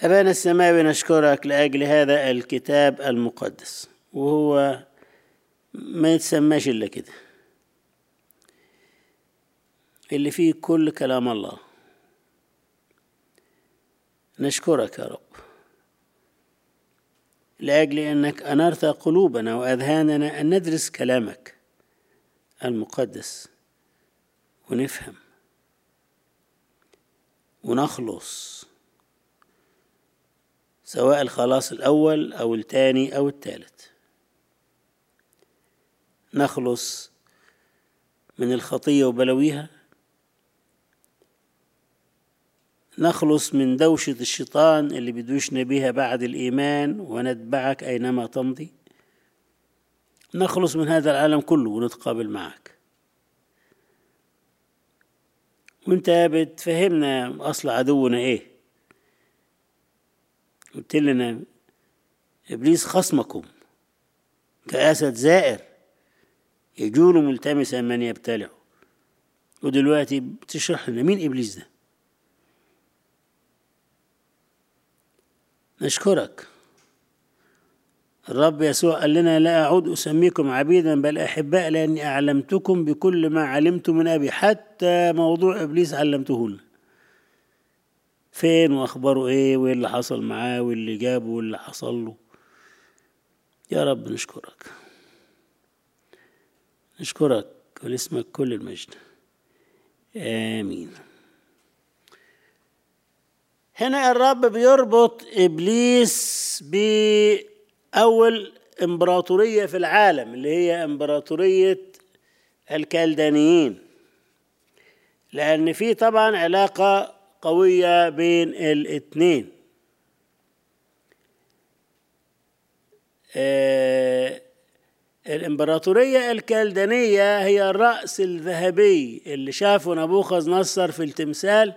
أبانا السماوي نشكرك لأجل هذا الكتاب المقدس وهو ما يتسماش إلا كده اللي فيه كل كلام الله نشكرك يا رب لأجل أنك أنرت قلوبنا وأذهاننا أن ندرس كلامك المقدس ونفهم ونخلص سواء الخلاص الأول أو الثاني أو الثالث نخلص من الخطية وبلويها نخلص من دوشة الشيطان اللي بيدوشنا بها بعد الإيمان ونتبعك أينما تمضي نخلص من هذا العالم كله ونتقابل معك وانت بتفهمنا أصل عدونا إيه قلت لنا إبليس خصمكم كأسد زائر يجول ملتمسا من يبتلعه ودلوقتي بتشرح لنا مين إبليس ده نشكرك الرب يسوع قال لنا لا أعود أسميكم عبيدا بل أحباء لأني أعلمتكم بكل ما علمت من أبي حتى موضوع إبليس علمته لنا فين وأخباره إيه وإيه اللي حصل معاه واللي جابه واللي حصل له يا رب نشكرك نشكرك ولاسمك كل المجد آمين هنا الرب بيربط ابليس باول امبراطوريه في العالم اللي هي امبراطوريه الكلدانيين لان في طبعا علاقه قويه بين الاثنين آه الامبراطوريه الكلدانيه هي الراس الذهبي اللي شافه نبوخذ نصر في التمثال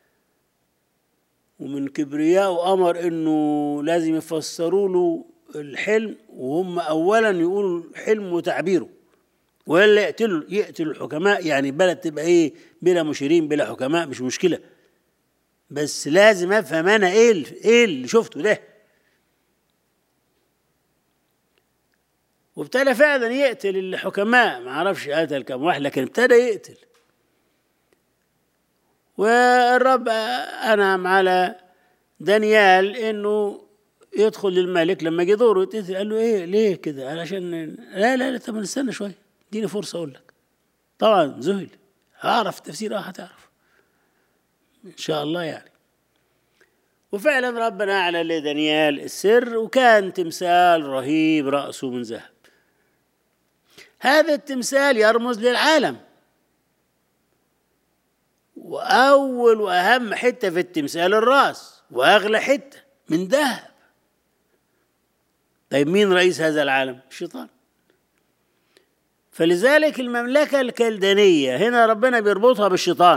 ومن كبرياء امر انه لازم يفسروا له الحلم وهم اولا يقولوا الحلم وتعبيره ولا يقتلوا يقتلوا الحكماء يعني بلد تبقى ايه بلا مشيرين بلا حكماء مش مشكله بس لازم افهم انا ايه ايه اللي شفته ده وابتدى فعلا يقتل الحكماء ما اعرفش قتل كم واحد لكن ابتدى يقتل والرب انعم على دانيال انه يدخل للملك لما جه دوره يتقتل قال له ايه ليه كده علشان لا لا لا طب استنى شويه اديني فرصه اقول لك طبعا ذهل هعرف التفسير اه هتعرف ان شاء الله يعني وفعلا ربنا اعلن لدانيال السر وكان تمثال رهيب راسه من ذهب هذا التمثال يرمز للعالم وأول وأهم حتة في التمثال الرأس وأغلى حتة من ذهب طيب مين رئيس هذا العالم؟ الشيطان فلذلك المملكة الكلدانية هنا ربنا بيربطها بالشيطان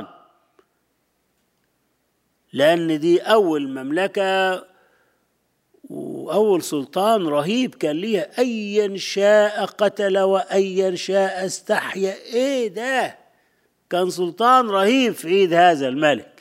لأن دي أول مملكة وأول سلطان رهيب كان ليها أيا شاء قتل وأيا شاء استحيا إيه ده؟ كان سلطان رهيب في ايد هذا الملك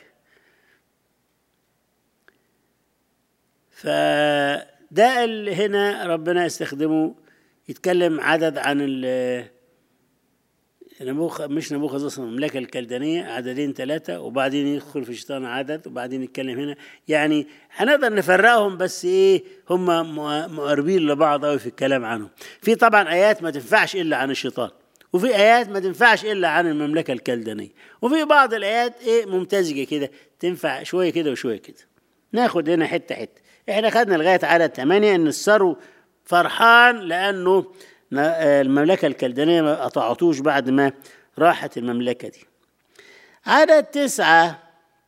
فده اللي هنا ربنا يستخدمه يتكلم عدد عن ال نبوخ مش نبوخذ اصلا المملكه الكلدانيه عددين ثلاثه وبعدين يدخل في الشيطان عدد وبعدين يتكلم هنا يعني هنقدر نفرقهم بس ايه هم مقربين لبعض قوي في الكلام عنهم في طبعا ايات ما تنفعش الا عن الشيطان وفي ايات ما تنفعش الا عن المملكه الكلدانيه وفي بعض الايات ايه ممتزجه كده تنفع شويه كده وشويه كده ناخد هنا حته حته احنا خدنا لغايه عدد ثمانية ان الثرو فرحان لانه المملكه الكلدانيه ما قطعتوش بعد ما راحت المملكه دي عدد تسعة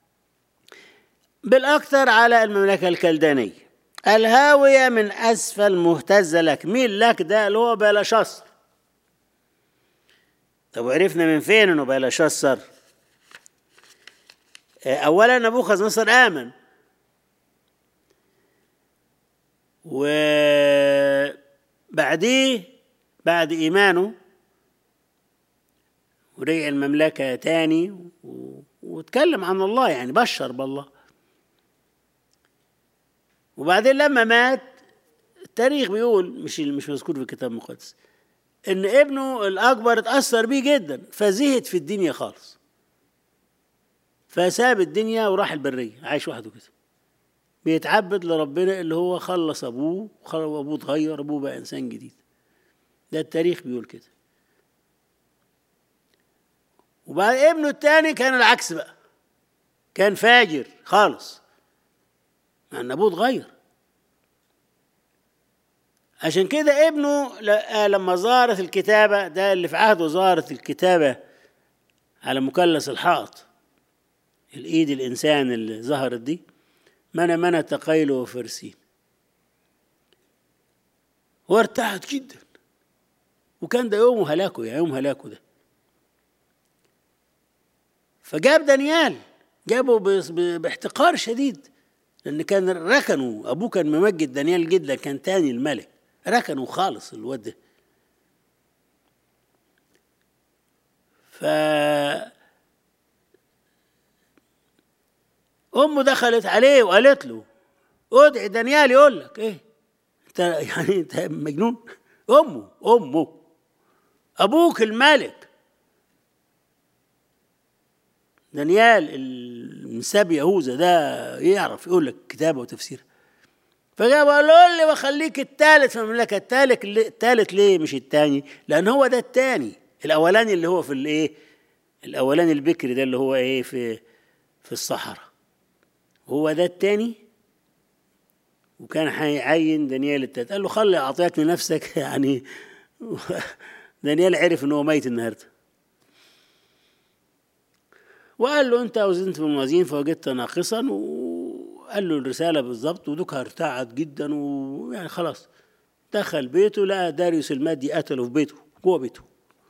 بالأكثر على المملكة الكلدانية الهاوية من أسفل مهتزة لك مين لك ده اللي هو بلشصر طب وعرفنا من فين انه بلشصر اولا نبوخذ نصر امن وبعديه بعد ايمانه ورجع المملكه تاني و... واتكلم عن الله يعني بشر بالله وبعدين لما مات التاريخ بيقول مش مش مذكور في الكتاب المقدس ان ابنه الاكبر اتاثر بيه جدا فزهد في الدنيا خالص فساب الدنيا وراح البريه عايش وحده كده بيتعبد لربنا اللي هو خلص ابوه وابوه اتغير ابوه بقى انسان جديد ده التاريخ بيقول كده وبعد ابنه الثاني كان العكس بقى كان فاجر خالص مع ان ابوه اتغير عشان كده ابنه لما ظهرت الكتابة ده اللي في عهده ظهرت الكتابة على مثلث الحائط الإيد الإنسان اللي ظهرت دي منى منى تقيل وفرسين وارتعت جدا وكان ده يوم هلاكه يا يوم هلاكه ده فجاب دانيال جابه باحتقار شديد لان كان ركنوا ابوه كان ممجد دانيال جدا كان تاني الملك ركنوا خالص الواد ده ف امه دخلت عليه وقالت له ادعي دانيال يقول لك ايه انت يعني انت مجنون امه امه ابوك الملك دانيال المنساب يهوذا ده يعرف يقول لك كتابه وتفسير فجاب قال له قول لي بخليك الثالث في المملكه الثالث الثالث ليه مش الثاني؟ لان هو ده الثاني الاولاني اللي هو في الايه؟ الاولاني البكري ده اللي هو ايه في في الصحراء هو ده الثاني وكان هيعين دانيال الثالث قال له خلي اعطيك لنفسك يعني دانيال عرف ان هو ميت النهارده وقال له انت وزنت بالموازين فوجدت ناقصا وقال له الرساله بالظبط ودوكها ارتعت جدا ويعني خلاص دخل بيته لقى داريوس المادي قتله في بيته جوه بيته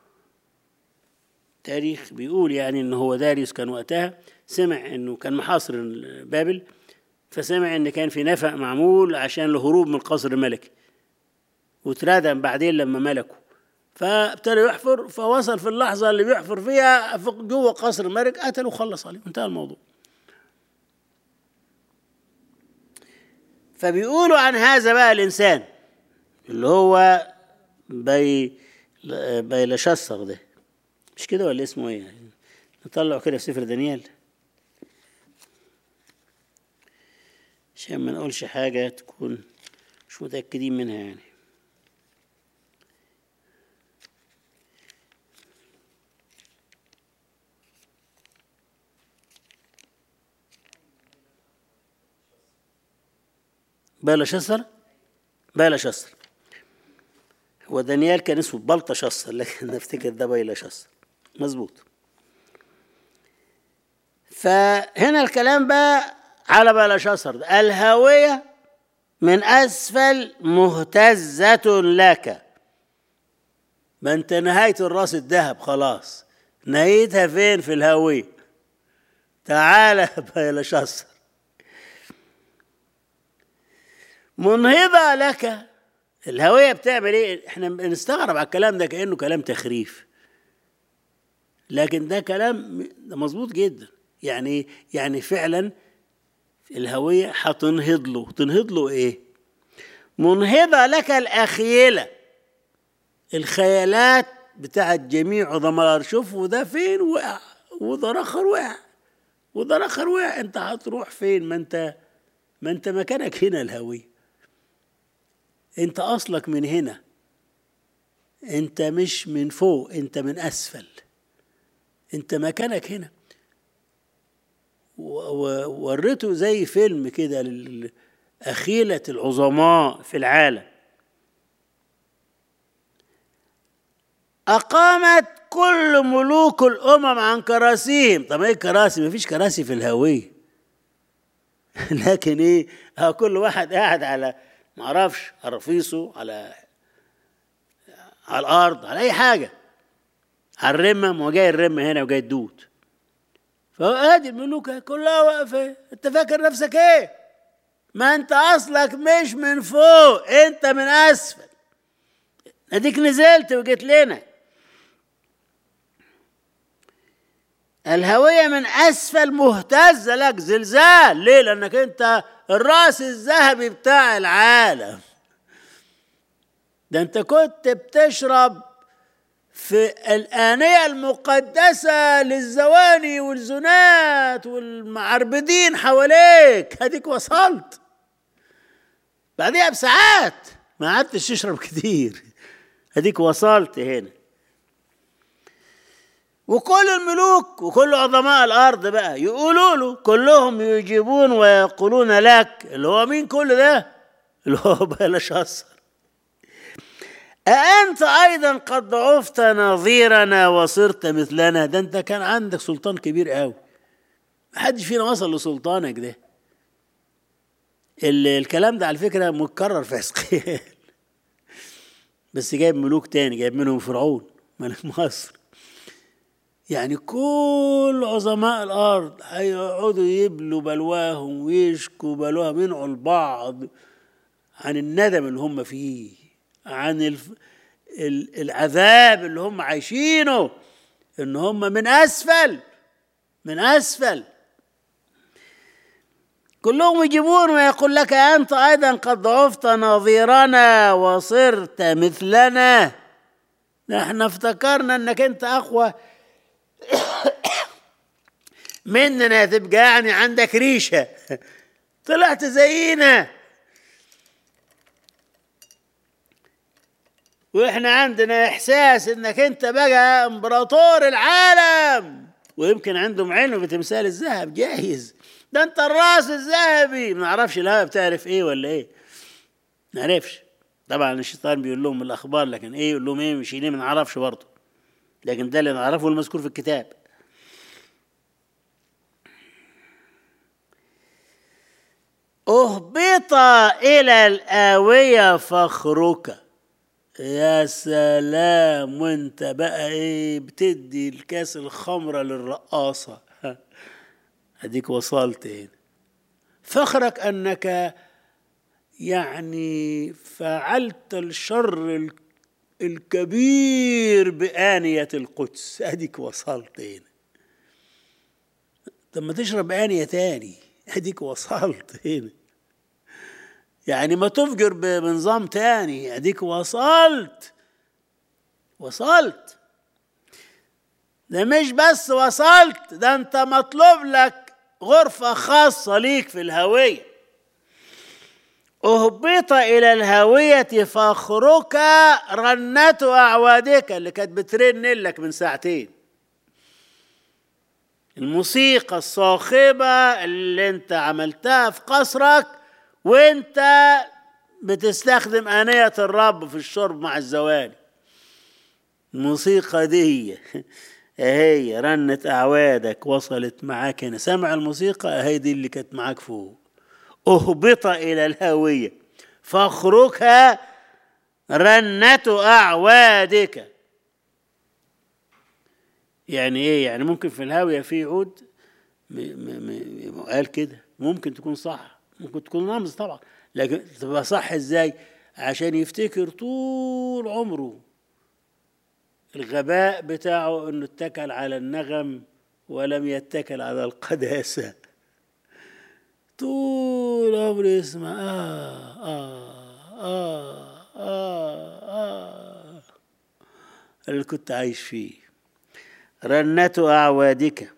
تاريخ بيقول يعني ان هو داريوس كان وقتها سمع انه كان محاصر بابل فسمع ان كان في نفق معمول عشان الهروب من القصر الملكي واتردم بعدين لما ملكوا فابتدى يحفر فوصل في اللحظه اللي بيحفر فيها جوه قصر الملك قتل وخلص عليه انتهى الموضوع فبيقولوا عن هذا بقى الانسان اللي هو بي بيلشسر ده مش كده ولا اسمه ايه يعني نطلعه كده في سفر دانيال عشان ما نقولش حاجة تكون مش متأكدين منها يعني بلشسر بلشسر هو دانيال كان اسمه بلطشسر لكن نفتكر ده بيلشسر مظبوط فهنا الكلام بقى على بلشسر الهاوية من أسفل مهتزة لك ما انت نهاية الراس الذهب خلاص نهايتها فين في الهاوية تعالى بلشسر منهضة لك الهوية بتعمل ايه احنا بنستغرب على الكلام ده كأنه كلام تخريف لكن ده كلام مظبوط جدا يعني يعني فعلا الهوية هتنهض له تنهض له ايه منهضة لك الأخيلة الخيالات بتاعت جميع عظماء شوف وده فين وقع وده اخر وقع وده اخر وقع انت هتروح فين ما انت ما انت مكانك هنا الهويه انت اصلك من هنا انت مش من فوق انت من اسفل انت مكانك هنا ووريته زي فيلم كده لأخيلة العظماء في العالم أقامت كل ملوك الأمم عن كراسيهم طب إيه كراسي مفيش كراسي في الهوية لكن إيه كل واحد قاعد على ما اعرفش على رفيصه على على الارض على اي حاجه على الرمه ما هو جاي الرمه هنا وجاي الدود فادي الملوك كلها واقفه انت فاكر نفسك ايه ما انت اصلك مش من فوق انت من اسفل اديك نزلت وجيت لنا الهوية من أسفل مهتزة لك زلزال ليه لأنك أنت الراس الذهبي بتاع العالم ده انت كنت بتشرب في الآنية المقدسة للزواني والزنات والمعربدين حواليك هديك وصلت بعديها بساعات ما قعدتش تشرب كتير هديك وصلت هنا وكل الملوك وكل عظماء الارض بقى يقولوا له كلهم يجيبون ويقولون لك اللي هو مين كل ده اللي هو بلشاصر أأنت أيضا قد ضعفت نظيرنا وصرت مثلنا ده أنت كان عندك سلطان كبير قوي محدش فينا وصل لسلطانك ده الكلام ده على فكرة متكرر في حزقيال بس جايب ملوك تاني جايب منهم فرعون ملك مصر يعني كل عظماء الارض هيقعدوا يبلوا بلواهم ويشكوا بلواهم ينعوا البعض عن الندم اللي هم فيه عن الف... العذاب اللي هم عايشينه ان هم من اسفل من اسفل كلهم يجيبون ويقول لك انت ايضا قد ضعفت نظيرنا وصرت مثلنا نحن افتكرنا انك انت اقوى مننا تبقى يعني عندك ريشه طلعت زينا واحنا عندنا احساس انك انت بقى امبراطور العالم ويمكن عندهم علم بتمثال الذهب جاهز ده انت الراس الذهبي ما نعرفش الهوا بتعرف ايه ولا ايه ما نعرفش طبعا الشيطان بيقول لهم الاخبار لكن ايه يقول لهم ايه مش ايه ما نعرفش برضه لكن ده اللي نعرفه المذكور في الكتاب اهبط الى الاويه فخرك يا سلام وانت بقى ايه بتدي الكاس الخمرة للرقاصة اديك وصلت هنا فخرك انك يعني فعلت الشر الكبير بآنية القدس اديك وصلت هنا طب ما تشرب آنية تاني اديك وصلت هنا يعني ما تفجر بنظام تاني اديك وصلت وصلت ده مش بس وصلت ده انت مطلوب لك غرفة خاصة ليك في الهوية أهبط إلى الهوية فخرك رنة أعوادك اللي كانت بترن لك من ساعتين الموسيقى الصاخبة اللي انت عملتها في قصرك وانت بتستخدم آنية الرب في الشرب مع الزواني الموسيقى دي هي رنت أعوادك وصلت معاك هنا سمع الموسيقى هي دي اللي كانت معاك فوق أهبط إلى الهوية فخرك رنة أعوادك يعني إيه يعني ممكن في الهاوية في عود م م م قال كده ممكن تكون صح ممكن تكون رمز طبعا لكن تبقى صح ازاي عشان يفتكر طول عمره الغباء بتاعه انه اتكل على النغم ولم يتكل على القداسة طول عمره يسمع آه آه آه آه آه اللي كنت عايش فيه رنة أعوادك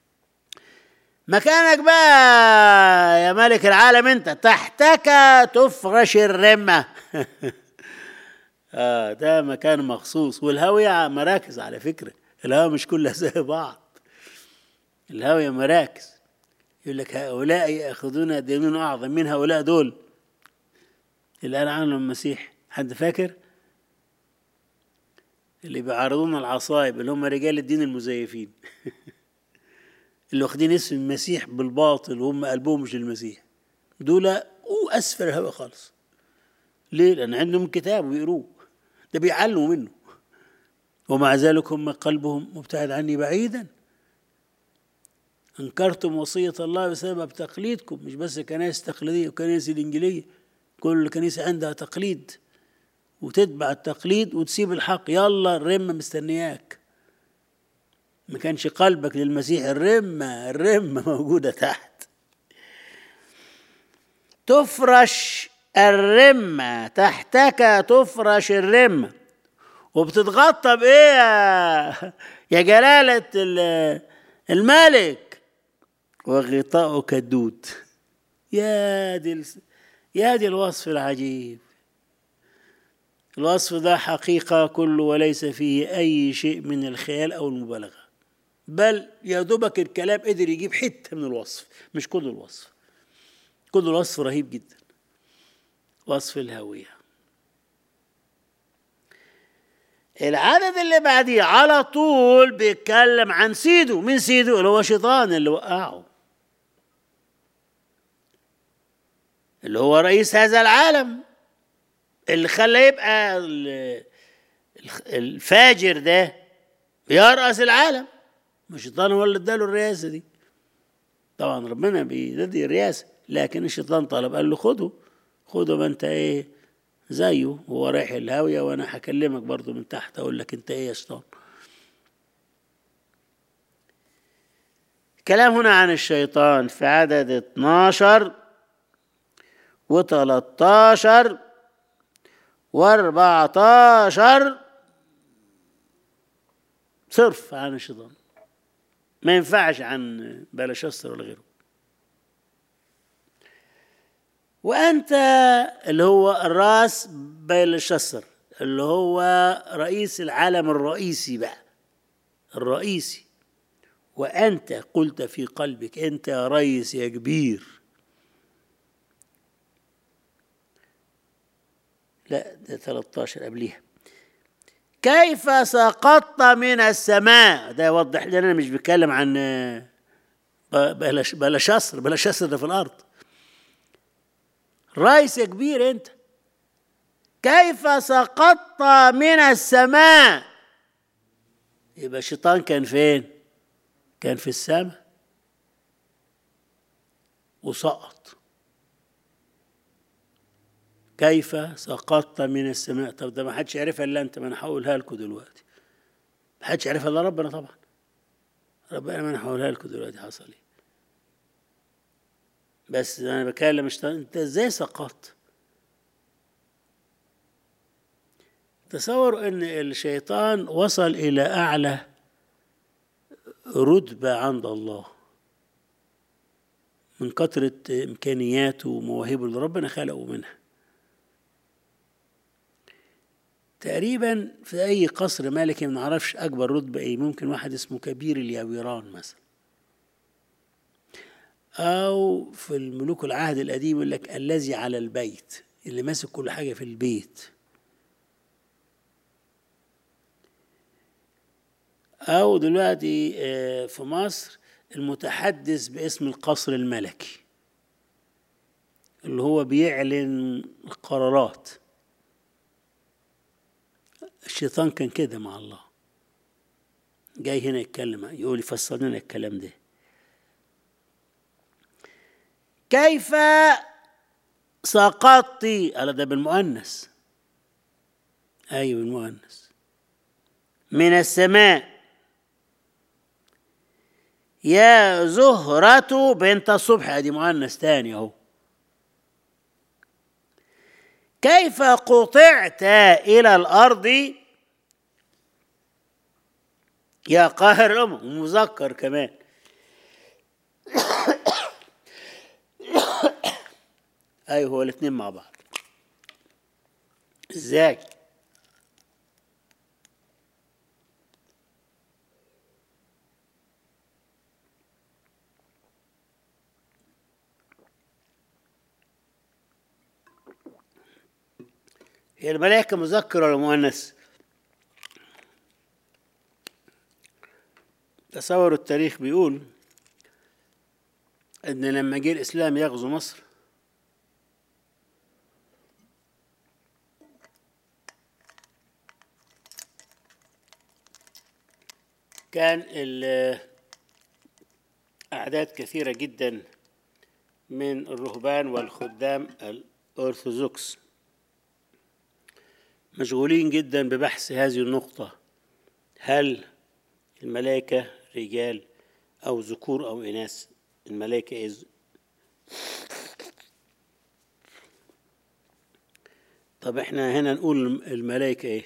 مكانك بقى يا ملك العالم انت تحتك تفرش الرمة آه ده مكان مخصوص والهاوية مراكز على فكرة الهاوية مش كلها زي بعض الهاوية مراكز يقول لك هؤلاء يأخذون دينون أعظم من هؤلاء دول اللي قال عنهم المسيح حد فاكر؟ اللي بيعارضون العصايب اللي هم رجال الدين المزيفين اللي واخدين اسم المسيح بالباطل وهم قلبهم مش للمسيح دول اسفل الهواء خالص ليه؟ لأن عندهم كتاب ويقروه ده بيعلموا منه ومع ذلك هم قلبهم مبتعد عني بعيدا أنكرتم وصية الله بسبب تقليدكم مش بس كنائس تقليدية وكنائس الإنجيلية كل كنيسة عندها تقليد وتتبع التقليد وتسيب الحق يلا الرمة مستنياك ما كانش قلبك للمسيح الرمة الرمة موجودة تحت تفرش الرمة تحتك تفرش الرمة وبتتغطى بإيه يا- يا جلالة ال- الملك وغطاؤك الدود يا دي الس- يا دي الوصف العجيب الوصف ده حقيقة كله وليس فيه أي شيء من الخيال أو المبالغة بل يا دوبك الكلام قدر يجيب حتة من الوصف مش كل الوصف كل الوصف رهيب جدا وصف الهوية العدد اللي بعديه على طول بيتكلم عن سيده مين سيده اللي هو شيطان اللي وقعه اللي هو رئيس هذا العالم اللي خلى يبقى ال- الخ- الفاجر ده يرأس العالم مش الشيطان هو اللي اداله الرئاسة دي طبعا ربنا بيدي الرئاسة لكن الشيطان طلب قال له خده خده ما انت ايه زيه هو رايح الهاوية وانا هكلمك برضو من تحت اقول لك انت ايه يا شيطان كلام هنا عن الشيطان في عدد 12 و13 و14 صرف عن الشيطان ما ينفعش عن بلشستر ولا غيره وانت اللي هو الراس بلشستر اللي هو رئيس العالم الرئيسي بقى الرئيسي وانت قلت في قلبك انت يا ريس يا كبير لا ده 13 قبليها كيف سقطت من السماء ده يوضح لنا مش بيتكلم عن آه، ب- بلاش بلاش شصر بلاش شصر ده في الارض رئيس يا كبير انت كيف سقطت من السماء يبقى الشيطان كان فين كان في السماء وسقط كيف سقطت من السماء طب ده ما حدش يعرفها الا انت ما انا هقولها لكم دلوقتي ما حدش يعرفها الا ربنا طبعا ربنا ما انا هقولها لكم دلوقتي حصل ايه بس انا بكلم الشيطان انت ازاي سقطت تصوروا ان الشيطان وصل الى اعلى رتبه عند الله من كثره امكانياته ومواهبه اللي ربنا خلقه منها تقريبا في اي قصر ملكي ما نعرفش اكبر رتبه ايه ممكن واحد اسمه كبير الياويران مثلا او في الملوك العهد القديم يقول لك الذي على البيت اللي ماسك كل حاجه في البيت او دلوقتي آه، في مصر المتحدث باسم القصر الملكي اللي هو بيعلن القرارات الشيطان كان كده مع الله جاي هنا يتكلم يقول يفسر لنا الكلام ده كيف سقطت على ده بالمؤنث ايوه بالمؤنث من السماء يا زهرة بنت الصبح ادي مؤنث تاني اهو كيف قطعت إلى الأرض يا قاهر الأمم مذكر كمان أيوه هو الاثنين مع بعض ازاي هي الملائكة مذكر ولا مؤنث؟ تصوروا التاريخ بيقول ان لما جه الاسلام يغزو مصر كان ال- أعداد كثيرة جدا من الرهبان والخدام الأرثوذكس مشغولين جدا ببحث هذه النقطة هل الملائكة رجال أو ذكور أو إناث الملائكة إذ طب احنا هنا نقول الملائكة ايه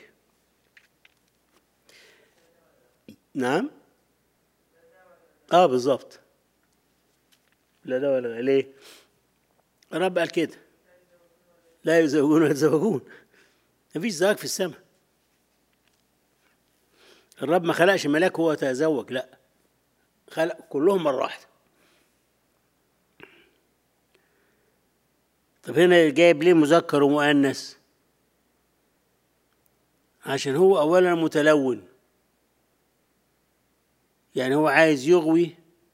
نعم اه بالظبط لا ده ولا ده ليه الرب قال كده لا يزوجون ولا يتزوجون مفيش زواج في السماء الرب ما خلقش ملاك هو تزوج لا خلق كلهم مرة واحدة طب هنا جايب ليه مذكر ومؤنث عشان هو أولا متلون يعني هو عايز يغوي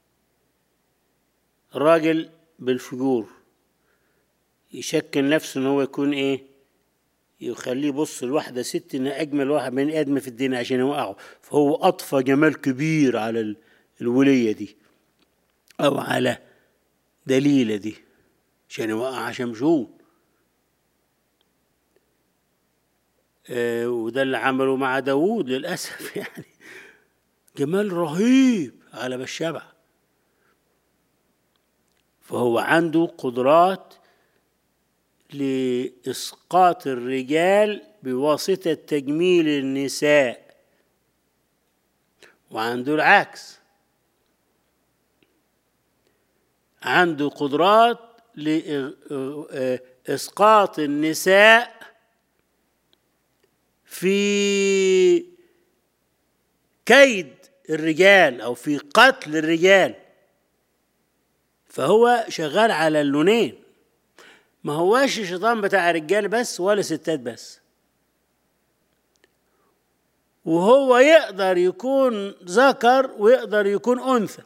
الراجل بالفجور يشكل نفسه ان هو يكون ايه يخليه يبص لواحده ست انها اجمل واحد بني ادم في الدنيا عشان يوقعه فهو اطفى جمال كبير على ال- الوليه دي او على دليله دي عشان يوقع شمشون آه وده اللي عمله مع داوود للاسف يعني جمال رهيب على بالشبع فهو عنده قدرات لإسقاط الرجال بواسطة تجميل النساء وعنده العكس عنده قدرات لإسقاط النساء في كيد الرجال أو في قتل الرجال فهو شغال على اللونين ما هواش الشيطان بتاع رجال بس ولا ستات بس وهو يقدر يكون ذكر ويقدر يكون أنثى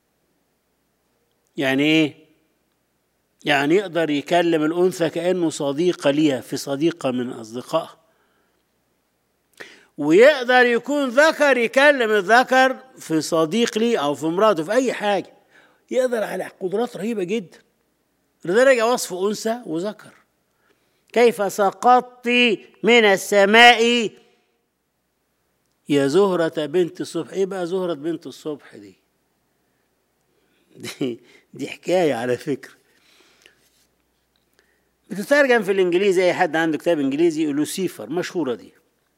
يعني إيه؟ يعني يقدر يكلم الأنثى كأنه صديقة ليها في صديقة من أصدقائها ويقدر يكون ذكر يكلم الذكر في صديق ليه أو في مراته في أي حاجة يقدر على قدرات رهيبة جدا لدرجة وصف أنثى وذكر كيف سقطت من السماء يا زهرة بنت الصبح ايه بقى زهرة بنت الصبح دي دي, دي حكاية على فكرة بتترجم في الانجليزي اي حد عنده كتاب انجليزي لوسيفر مشهورة دي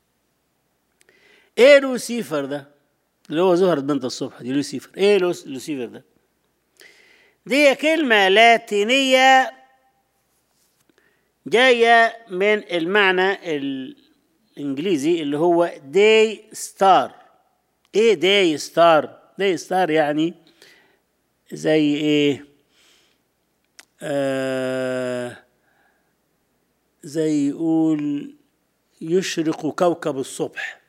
ايه لوسيفر ده اللي هو زهرة بنت الصبح دي لوسيفر ايه لوس لوسيفر ده دي كلمة لاتينية جاية من المعنى الإنجليزي اللي هو داي ستار إيه داي ستار؟ داي ستار يعني زي إيه؟ آه زي يقول يشرق كوكب الصبح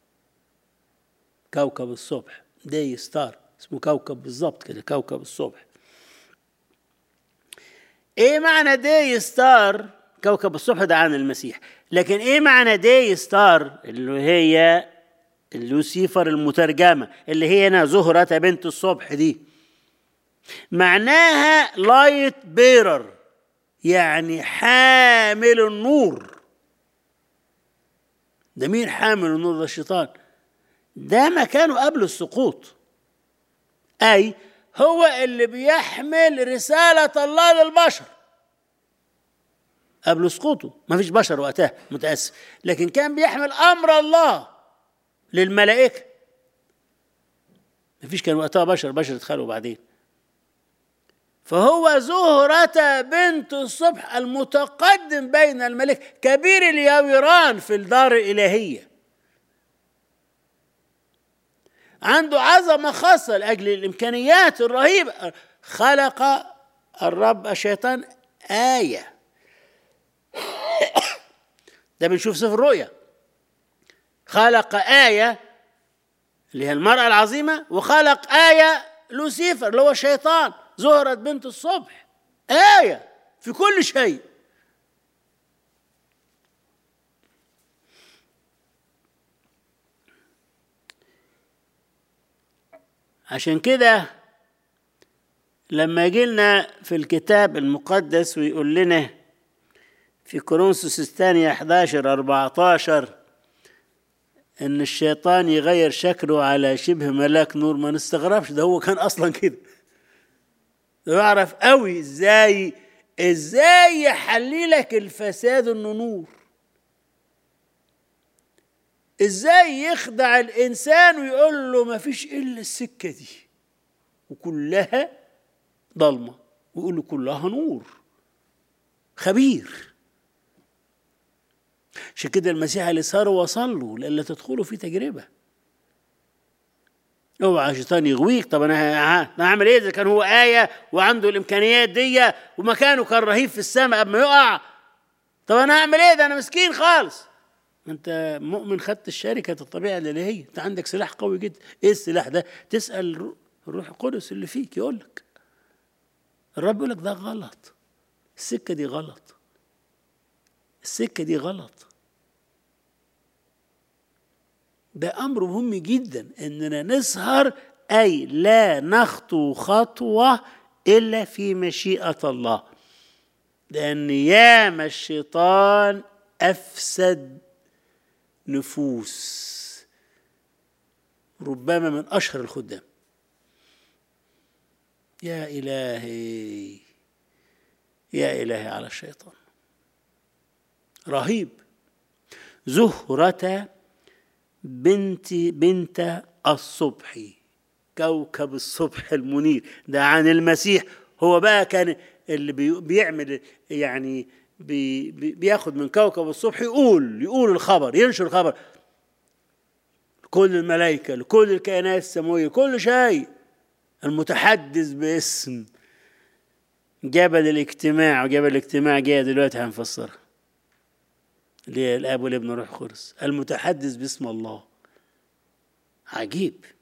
كوكب الصبح داي ستار اسمه كوكب بالظبط كده كوكب الصبح ايه معنى داي ستار كوكب الصبح ده عن المسيح لكن ايه معنى داي ستار اللي هي لوسيفر المترجمة اللي هي هنا زهرة بنت الصبح دي معناها لايت بيرر يعني حامل النور ده مين حامل النور ده الشيطان ده مكانه قبل السقوط أي هو اللي بيحمل رسالة الله للبشر قبل سقوطه ما فيش بشر وقتها متأسف لكن كان بيحمل أمر الله للملائكة ما فيش كان وقتها بشر بشر اتخلقوا بعدين فهو زهرة بنت الصبح المتقدم بين الملائكة كبير اليويران في الدار الإلهية عنده عظمة خاصة لأجل الإمكانيات الرهيبة خلق الرب الشيطان آية ده بنشوف سفر الرؤيا خلق آية اللي هي المرأة العظيمة وخلق آية لوسيفر اللي هو الشيطان زهرة بنت الصبح آية في كل شيء عشان كده لما جيلنا في الكتاب المقدس ويقول لنا في كورنثوس الثانية 11 14 إن الشيطان يغير شكله على شبه ملاك نور ما نستغربش ده هو كان أصلا كده ده يعرف قوي إزاي إزاي يحلي لك الفساد إنه نور ازاي يخدع الانسان ويقول له ما فيش الا السكه دي وكلها ضلمه ويقول له كلها نور خبير عشان كده المسيح اللي صار وصل له لألا تدخلوا في تجربه اوعى الشيطان يغويك طب انا انا هعمل ايه اذا كان هو ايه وعنده الامكانيات دي ومكانه كان رهيب في السماء قبل ما يقع طب انا هعمل ايه ده انا مسكين خالص ما انت مؤمن خدت الشركه الطبيعه الالهيه انت عندك سلاح قوي جدا ايه السلاح ده تسال الروح القدس اللي فيك يقول لك الرب يقول لك ده غلط السكه دي غلط السكه دي غلط ده امر مهم جدا اننا نسهر اي لا نخطو خطوه الا في مشيئه الله لان ياما الشيطان افسد نفوس ربما من اشهر الخدام يا الهي يا الهي على الشيطان رهيب زهره بنت بنت الصبح كوكب الصبح المنير ده عن المسيح هو بقى كان اللي بيعمل يعني بي بياخد من كوكب الصبح يقول يقول الخبر ينشر الخبر كل الملائكة لكل الكائنات السماوية كل شيء المتحدث باسم جبل الاجتماع وجبل الاجتماع جاي دلوقتي هنفسرها اللي هي الاب والابن والروح القدس المتحدث باسم الله عجيب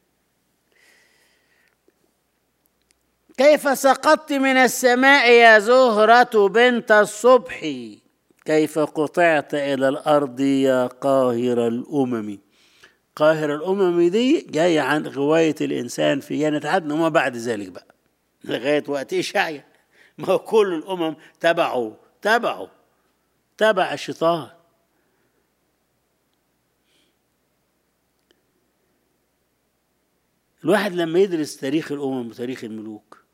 كيف سقطت من السماء يا زهرة بنت الصبح كيف قطعت إلى الأرض يا قاهر الأمم قاهر الأمم دي جاية عن غواية الإنسان في جنة عدن وما بعد ذلك بقى لغاية وقت إشعيا ما هو كل الأمم تبعوا تبعوا تبع الشيطان الواحد لما يدرس تاريخ الأمم وتاريخ الملوك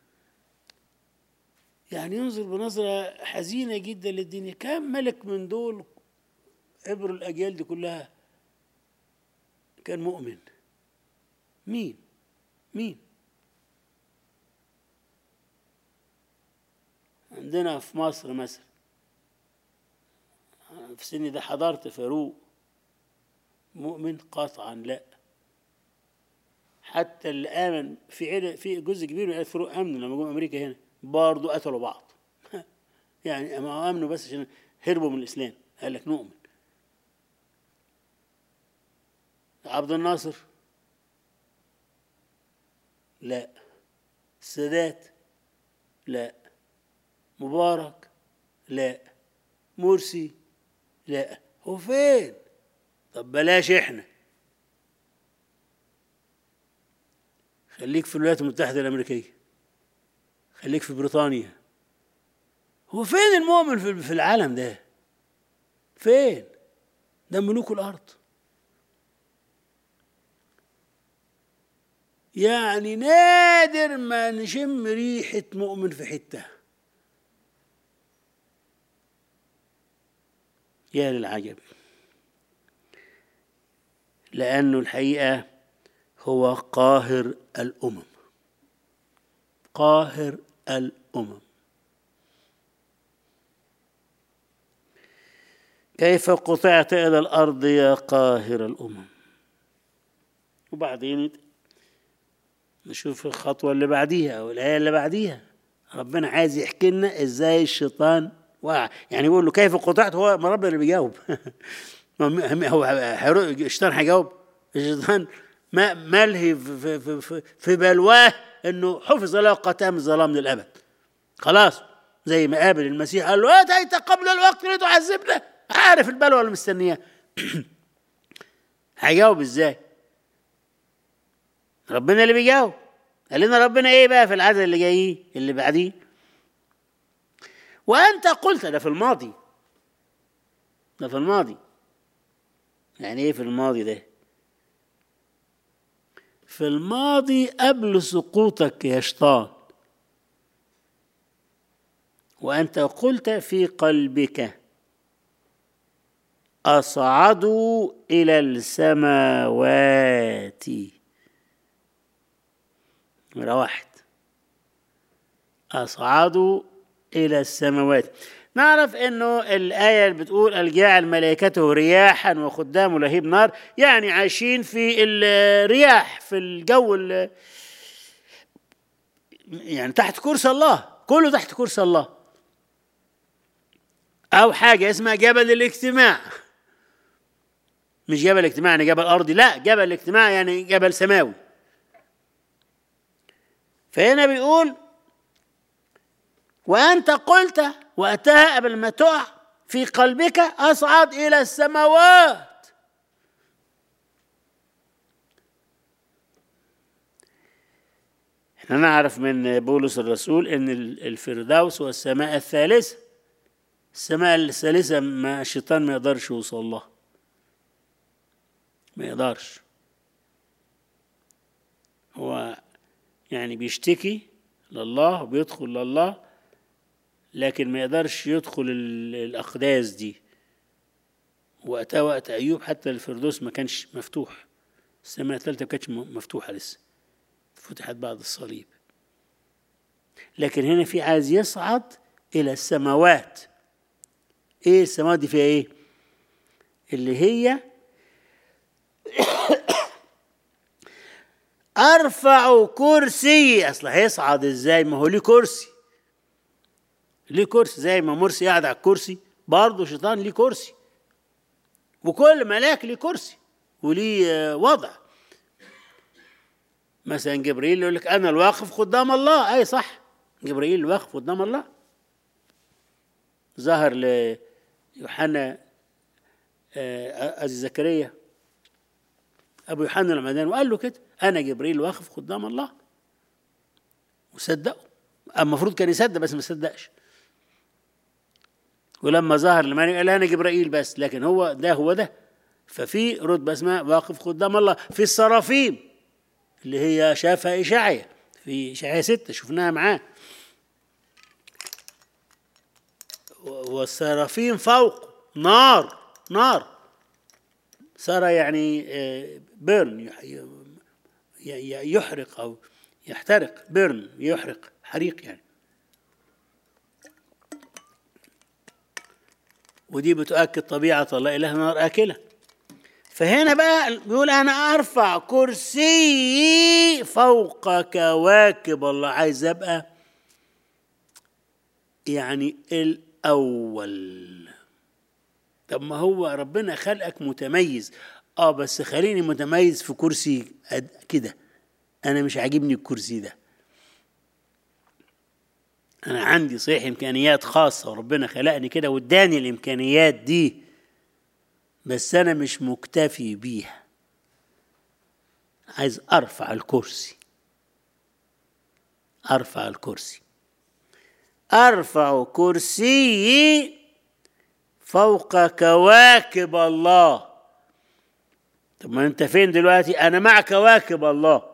يعني ينظر بنظرة حزينة جدا للدنيا كم ملك من دول عبر الأجيال دي كلها كان مؤمن مين مين عندنا في مصر مثلا في سني ده حضرت فاروق مؤمن قطعا لا حتى اللي امن في عيلة في جزء كبير من الفروق امنوا لما جم امريكا هنا برضه قتلوا بعض يعني ما امنوا بس عشان هربوا من الاسلام قال لك نؤمن عبد الناصر لا السادات لا مبارك لا مرسي لا هو فين طب بلاش احنا خليك في الولايات المتحدة الأمريكية خليك في بريطانيا هو فين المؤمن في العالم ده فين ده ملوك الأرض يعني نادر ما نشم ريحة مؤمن في حتة يا للعجب لأنه الحقيقة هو قاهر الأمم قاهر الأمم كيف قطعت إلى الأرض يا قاهر الأمم وبعدين نشوف الخطوة اللي بعديها أو الآية اللي بعديها ربنا عايز يحكي لنا إزاي الشيطان وقع يعني يقول له كيف قطعت هو ما ربنا اللي بيجاوب هو الشيطان هيجاوب الشيطان ما ملهي في, في, في, في بلواه انه حفظ له قتام الظلام للابد خلاص زي ما قابل المسيح قال له اتيت قبل الوقت لتعذبنا عارف البلوى اللي مستنياه هيجاوب ازاي ربنا اللي بيجاوب قال لنا ربنا ايه بقى في العدد اللي جاي اللي بعديه وانت قلت ده في الماضي ده في الماضي يعني ايه في الماضي ده في الماضي قبل سقوطك يا شيطان وأنت قلت في قلبك أصعدوا إلى السماوات نمرة واحد أصعدوا إلى السماوات نعرف انه الايه اللي بتقول الجاعل ملائكته رياحا وخدامه لهيب نار يعني عايشين في الرياح في الجو ال- يعني تحت كرسي الله كله تحت كرسي الله او حاجه اسمها جبل الاجتماع مش جبل اجتماع يعني جبل ارضي لا جبل الاجتماع يعني جبل سماوي فهنا بيقول وأنت قلت وقتها قبل ما تقع في قلبك أصعد إلى السماوات احنا نعرف من بولس الرسول ان الفردوس هو السماء الثالثة السماء الثالثة ما الشيطان ما يقدرش يوصل لها ما يقدرش هو يعني بيشتكي لله وبيدخل لله لكن ما يقدرش يدخل ال- الأقداس دي وقتها وقت أيوب حتى الفردوس ما كانش مفتوح السماء الثالثة ما كانتش م- مفتوحة لسه فتحت بعد الصليب لكن هنا في عايز يصعد إلى السماوات إيه السماوات دي فيها إيه؟ اللي هي ارفع كرسي اصل هيصعد ازاي ما هو ليه كرسي ليه كرسي زي ما مرسي قاعد على الكرسي برضه شيطان ليه كرسي وكل ملاك ليه كرسي وليه آه، وضع مثلا جبريل يقول لك انا الواقف قدام الله اي صح جبريل الواقف قدام الله ظهر ليوحنا آه، ابي زكريا ابو يوحنا المعمدان وقال له كده انا جبريل واقف قدام الله وصدقه المفروض كان يصدق بس ما صدقش ولما ظهر لمريم قال انا جبرائيل بس لكن هو ده هو ده ففي رتبه اسمها واقف قدام الله في الصرافيم اللي هي شافها اشعيا في اشعيا ستة شفناها معاه والسرافيم فوق نار نار سارة يعني بيرن يحرق أو يحترق بيرن يحرق حريق يعني ودي بتؤكد طبيعة الله إله نار آكلة فهنا بقى بيقول أنا أرفع كرسي فوق كواكب الله عايز أبقى يعني الأول طب ما هو ربنا خلقك متميز اه بس خليني متميز في كرسي قد- كده انا مش عاجبني الكرسي ده انا عندي صحيح امكانيات خاصه وربنا خلقني كده واداني الامكانيات دي بس انا مش مكتفي بيها عايز ارفع الكرسي ارفع الكرسي ارفع كرسيي فوق كواكب الله طب ما انت فين دلوقتي انا مع كواكب الله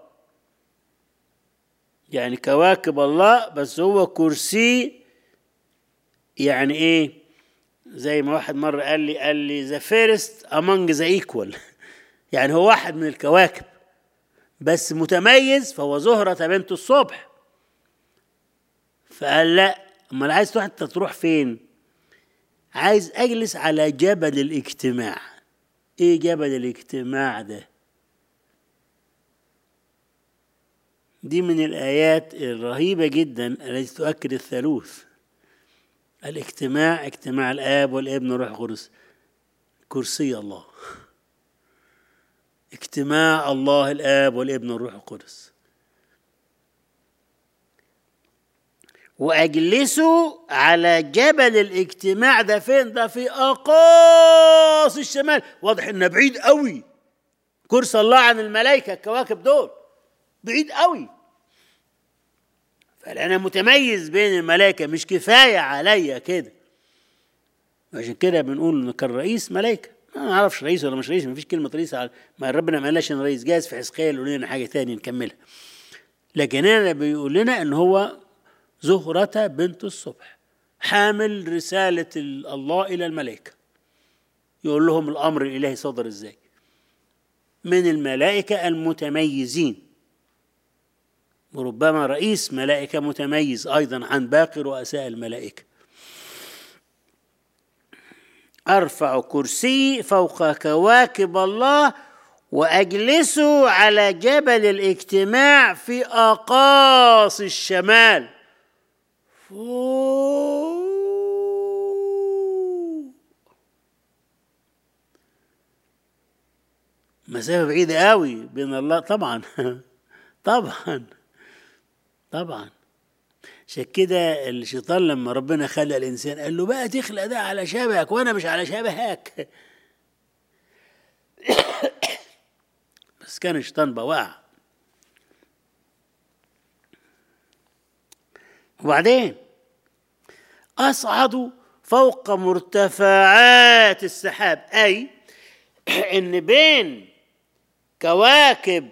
يعني كواكب الله بس هو كرسي يعني ايه زي ما واحد مرة قال لي قال لي ذا فيرست امونج ذا ايكوال يعني هو واحد من الكواكب بس متميز فهو زهرة بنت الصبح فقال لا امال عايز تروح انت تروح فين عايز اجلس على جبل الاجتماع ايه جبل الاجتماع ده دي من الايات الرهيبه جدا التي تؤكد الثالوث الاجتماع اجتماع الاب والابن والروح القدس كرسي الله اجتماع الله الاب والابن والروح القدس واجلسوا على جبل الاجتماع ده فين ده في اقاصي الشمال واضح انه بعيد قوي كرسي الله عن الملائكه الكواكب دول بعيد قوي فانا متميز بين الملائكه مش كفايه عليا كده عشان كده بنقول انه كان رئيس ملائكه ما نعرفش رئيس ولا مش رئيس ما فيش كلمه رئيس على ما ربنا ما قالش انه رئيس جاز في حزقيال يقول لنا حاجه تانية نكملها لكن هنا بيقول لنا ان هو زهرة بنت الصبح حامل رسالة ال- الله إلى الملائكة يقول لهم الأمر الإلهي صدر إزاي من الملائكة المتميزين وربما رئيس ملائكة متميز أيضا عن باقي رؤساء الملائكة أرفع كرسي فوق كواكب الله وأجلس على جبل الاجتماع في أقاصي الشمال فوق مسافة بعيدة قوي بين الله طبعا طبعا طبعا عشان كده الشيطان لما ربنا خلق الانسان قال له بقى تخلق ده على شبهك وانا مش على شبهك بس كان الشيطان بواع وبعدين اصعد فوق مرتفعات السحاب اي ان بين كواكب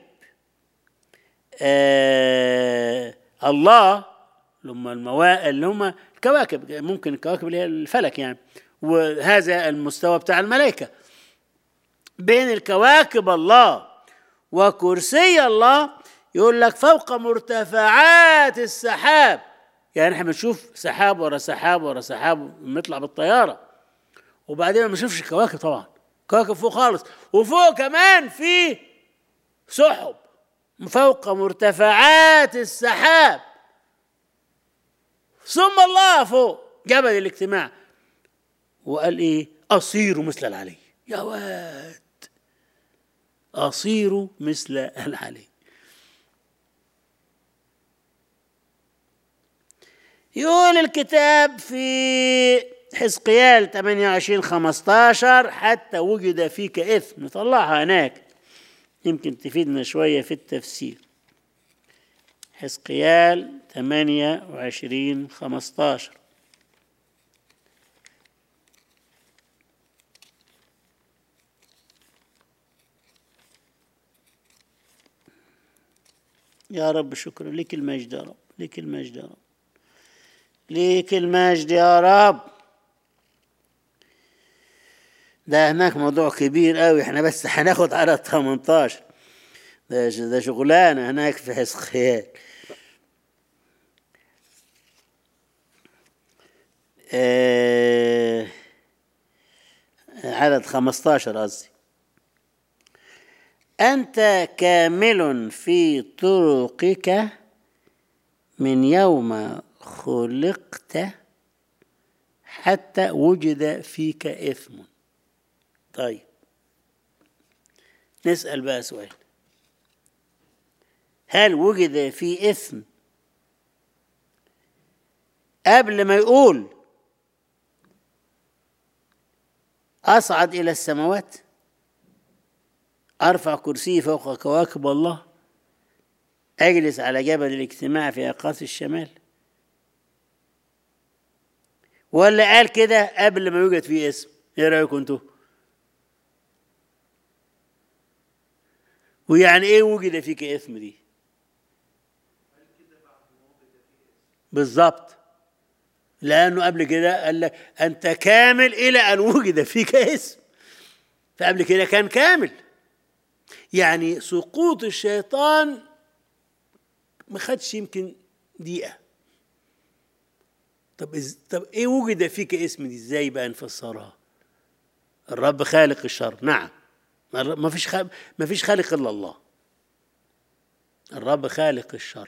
آه الله اللي هم الموا... اللي هم الكواكب ممكن الكواكب اللي هي الفلك يعني وهذا المستوى بتاع الملائكه بين الكواكب الله وكرسي الله يقول لك فوق مرتفعات السحاب يعني احنا بنشوف سحاب ورا سحاب ورا سحاب بنطلع بالطياره وبعدين ما بنشوفش الكواكب طبعا كواكب فوق خالص وفوق كمان في سحب فوق مرتفعات السحاب ثم الله فوق جبل الاجتماع وقال ايه اصير مثل العلي يا واد اصير مثل العلي يقول الكتاب في حزقيال 28 15 حتى وجد فيك إثم نطلعها هناك يمكن تفيدنا شوية في التفسير حزقيال 28 15 يا رب شكرا لك المجد يا رب لك المجد يا رب ليك المجد يا رب ده هناك موضوع كبير قوي احنا بس هناخد على 18 ده ده شغلانه هناك في حزقيال آه عدد 15 قصدي أنت كامل في طرقك من يوم خلقت حتى وجد فيك إثم طيب نسأل بقى سؤال هل وجد في إثم قبل ما يقول أصعد إلى السماوات أرفع كرسي فوق كواكب الله أجلس على جبل الاجتماع في أقاصي الشمال ولا قال كده قبل ما يوجد فيه اسم ايه رايكم انتوا ويعني ايه وجد فيك اسم دي بالظبط لانه قبل كده قال لك انت كامل الى ان وجد فيك اسم فقبل كده كان كامل يعني سقوط الشيطان ما خدش يمكن دقيقه طب إز... طب ايه وجد فيك اسم دي ازاي بقى نفسرها الرب خالق الشر نعم ما فيش خ... ما فيش خالق الا الله الرب خالق الشر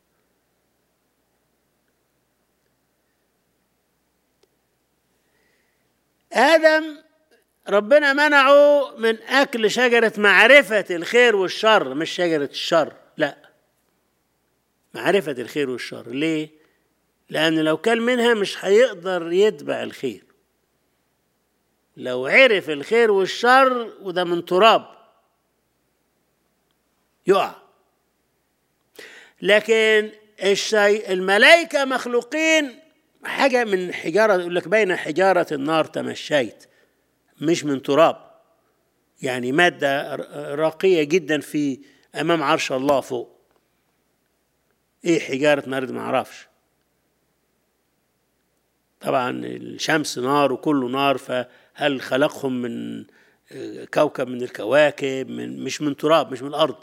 ادم ربنا منعه من اكل شجره معرفه الخير والشر مش شجره الشر لا معرفه الخير والشر ليه لأن لو كان منها مش هيقدر يتبع الخير لو عرف الخير والشر وده من تراب يقع لكن الشيء الملائكة مخلوقين حاجة من حجارة يقول لك بين حجارة النار تمشيت مش من تراب يعني مادة راقية جدا في أمام عرش الله فوق إيه حجارة نار ما أعرفش طبعا الشمس نار وكله نار هل خلقهم من كوكب من الكواكب من مش من تراب مش من الارض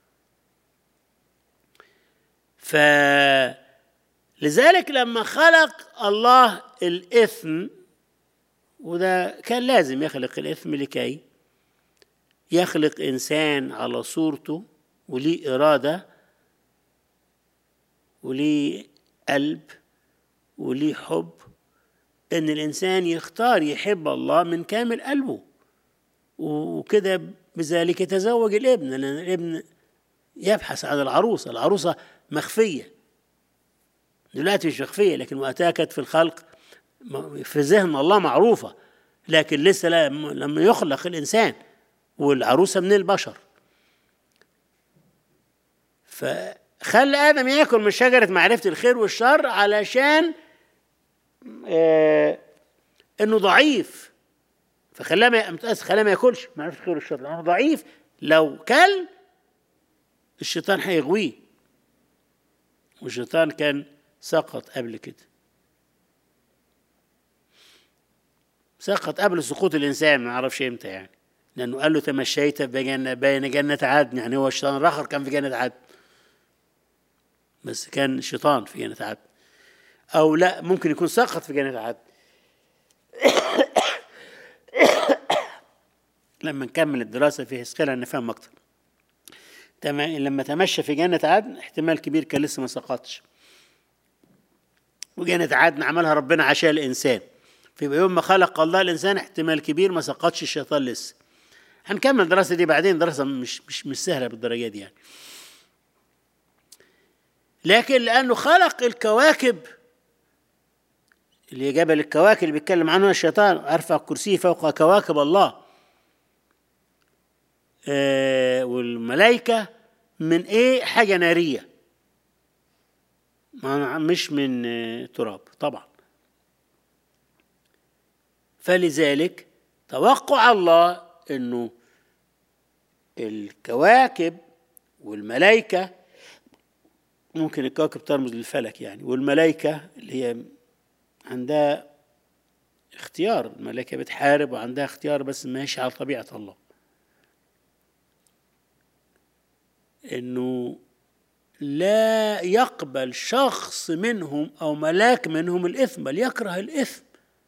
فلذلك لما خلق الله الاثم وده كان لازم يخلق الاثم لكي يخلق انسان على صورته وليه اراده وليه قلب وليه حب ان الانسان يختار يحب الله من كامل قلبه وكده بذلك يتزوج الابن لان الابن يبحث عن العروسه العروسه مخفيه دلوقتي مش مخفيه لكن وقتها كانت في الخلق في ذهن الله معروفه لكن لسه لما يخلق الانسان والعروسه من البشر فخلى ادم ياكل من شجره معرفه الخير والشر علشان آه انه ضعيف فخلاه ما خلاه ما ياكلش معرفه الخير والشر لانه ضعيف لو كل الشيطان هيغويه والشيطان كان سقط قبل كده سقط قبل سقوط الانسان ما اعرفش امتى يعني لانه قال له تمشيت بين بين جنه عدن يعني هو الشيطان الاخر كان في جنه عدن بس كان شيطان في جنه عدن او لا ممكن يكون سقط في جنه عدن لما نكمل الدراسه في حسقيل نفهم اكتر لما تمشى في جنة عدن احتمال كبير كان لسه ما سقطش وجنة عدن عملها ربنا عشان الإنسان فيبقى يوم ما خلق الله الإنسان احتمال كبير ما سقطش الشيطان لسه هنكمل الدراسة دي بعدين دراسة مش مش مش سهلة بالدرجة دي يعني لكن لأنه خلق الكواكب اللي جبل الكواكب اللي بيتكلم عنه الشيطان أرفع كرسيه فوق كواكب الله آه والملائكة من إيه حاجة نارية مش من آه تراب طبعا فلذلك توقع الله انه الكواكب والملائكة ممكن الكواكب ترمز للفلك يعني والملائكة اللي هي عندها اختيار الملائكة بتحارب وعندها اختيار بس ماشي على طبيعة الله انه لا يقبل شخص منهم او ملاك منهم الاثم بل يكره الاثم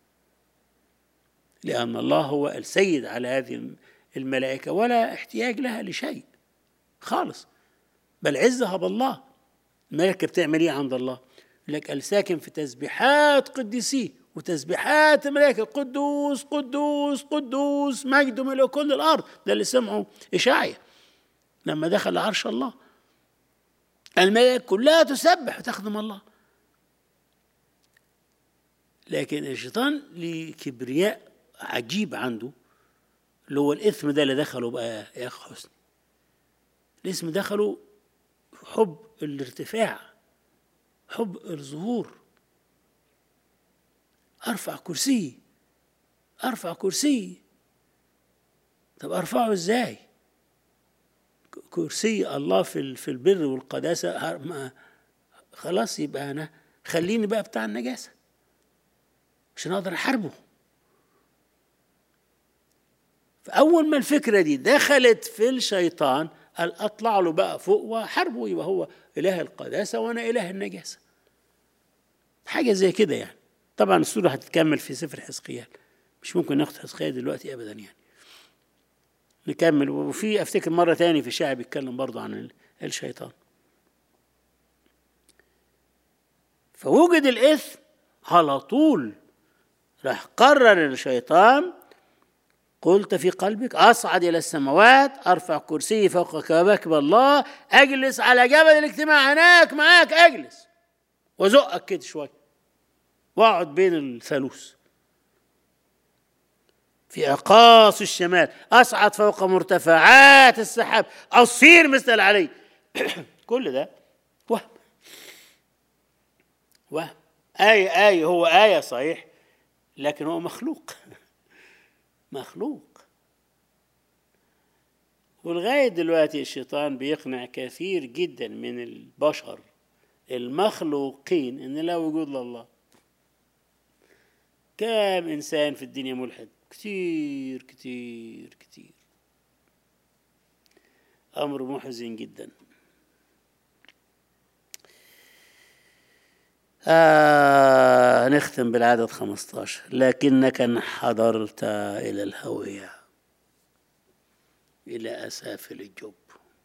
لان الله هو السيد على هذه الملائكه ولا احتياج لها لشيء خالص بل عزها بالله الملائكه بتعمل ايه عند الله لك الساكن في تسبيحات قديسيه وتسبيحات الملائكه قدوس قدوس قدوس مجد ملء كل الارض ده اللي سمعه اشعيا لما دخل عرش الله الملائكة كلها تسبح وتخدم الله لكن الشيطان ليه كبرياء عجيب عنده اللي هو الإثم ده اللي دخله بقى يا أخ حسني الاسم دخله حب الارتفاع حب الظهور أرفع كرسي أرفع كرسي طب أرفعه إزاي؟ كرسي الله في في البر والقداسه ما خلاص يبقى انا خليني بقى بتاع النجاسه عشان اقدر احاربه فاول ما الفكره دي دخلت في الشيطان قال اطلع له بقى فوق واحاربه يبقى هو اله القداسه وانا اله النجاسه حاجه زي كده يعني طبعا السوره هتتكمل في سفر حزقيال مش ممكن ناخد حزقيال دلوقتي ابدا يعني نكمل وفي افتكر مره تاني في شاعر بيتكلم برضه عن الشيطان فوجد الاثم على طول راح قرر الشيطان قلت في قلبك اصعد الى السماوات ارفع كرسي فوق كواكب الله اجلس على جبل الاجتماع هناك معاك اجلس وزقك كده شويه واقعد بين الثالوث في أقاصي الشمال أصعد فوق مرتفعات السحاب أصير مثل العلي كل ده وهم وهم آية آية هو آية صحيح لكن هو مخلوق مخلوق ولغاية دلوقتي الشيطان بيقنع كثير جدا من البشر المخلوقين ان لا وجود لله كم انسان في الدنيا ملحد كتير كتير كتير أمر محزن جدا آه نختم بالعدد 15 لكنك انحدرت إلى الهوية إلى أسافل الجب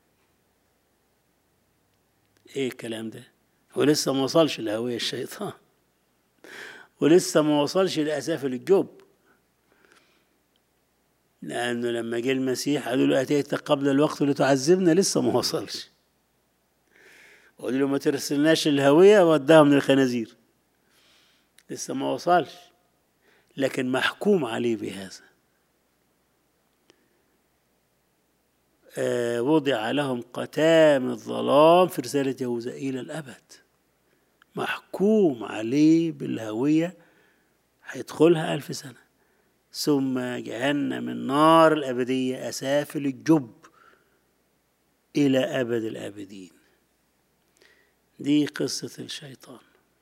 إيه الكلام ده ولسه ما وصلش لهوية الشيطان ولسه ما وصلش لأسافل الجب لأنه لما جه المسيح قالوا له أتيت قبل الوقت لتعذبنا لسه ما وصلش وقالوا له ما ترسلناش الهوية وداهم للخنازير لسه ما وصلش لكن محكوم عليه بهذا آه وضع لهم قتام الظلام في رسالة يهوذا إلى الأبد محكوم عليه بالهوية هيدخلها ألف سنة ثم جهنم النار الأبدية أسافل الجب إلى أبد الآبدين دي قصة الشيطان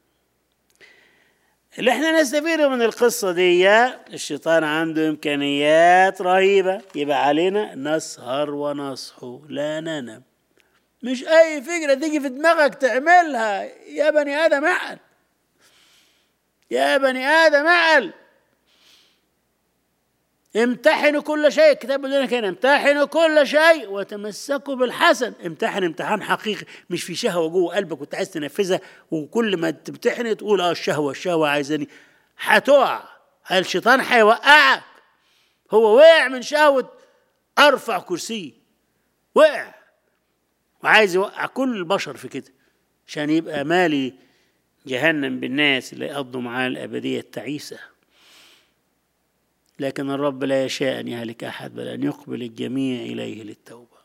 اللي احنا نستفيده من القصة دي الشيطان عنده إمكانيات رهيبة يبقى علينا نسهر ونصحو لا ننام مش أي فكرة تيجي في دماغك تعملها يا بني آدم اعقل يا بني آدم اعقل امتحنوا كل شيء الكتاب بيقول لنا كده امتحنوا كل شيء وتمسكوا بالحسن امتحن امتحان حقيقي مش في شهوه جوه قلبك وانت عايز تنفذها وكل ما تمتحن تقول اه الشهوه الشهوه عايزاني هتقع الشيطان هيوقعك هو وقع من شهوه ارفع كرسي وقع وعايز يوقع كل البشر في كده عشان يبقى مالي جهنم بالناس اللي يقضوا معاه الابديه التعيسه لكن الرب لا يشاء أن يهلك أحد بل أن يقبل الجميع إليه للتوبة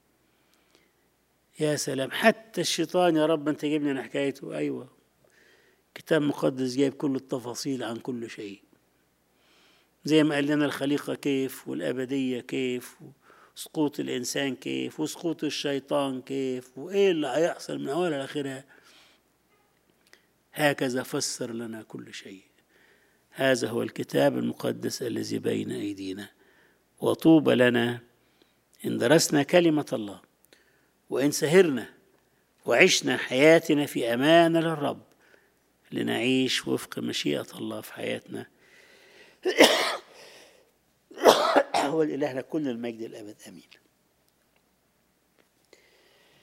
يا سلام حتى الشيطان يا رب أنت جبني أنا حكايته أيوة كتاب مقدس جايب كل التفاصيل عن كل شيء زي ما قال لنا الخليقة كيف والأبدية كيف وسقوط الإنسان كيف وسقوط الشيطان كيف وإيه اللي هيحصل من أولها لآخرها هكذا فسر لنا كل شيء هذا هو الكتاب المقدس الذي بين أيدينا وطوبى لنا إن درسنا كلمة الله وإن سهرنا وعشنا حياتنا في أمان للرب لنعيش وفق مشيئة الله في حياتنا هو الإله لكل المجد الأبد أمين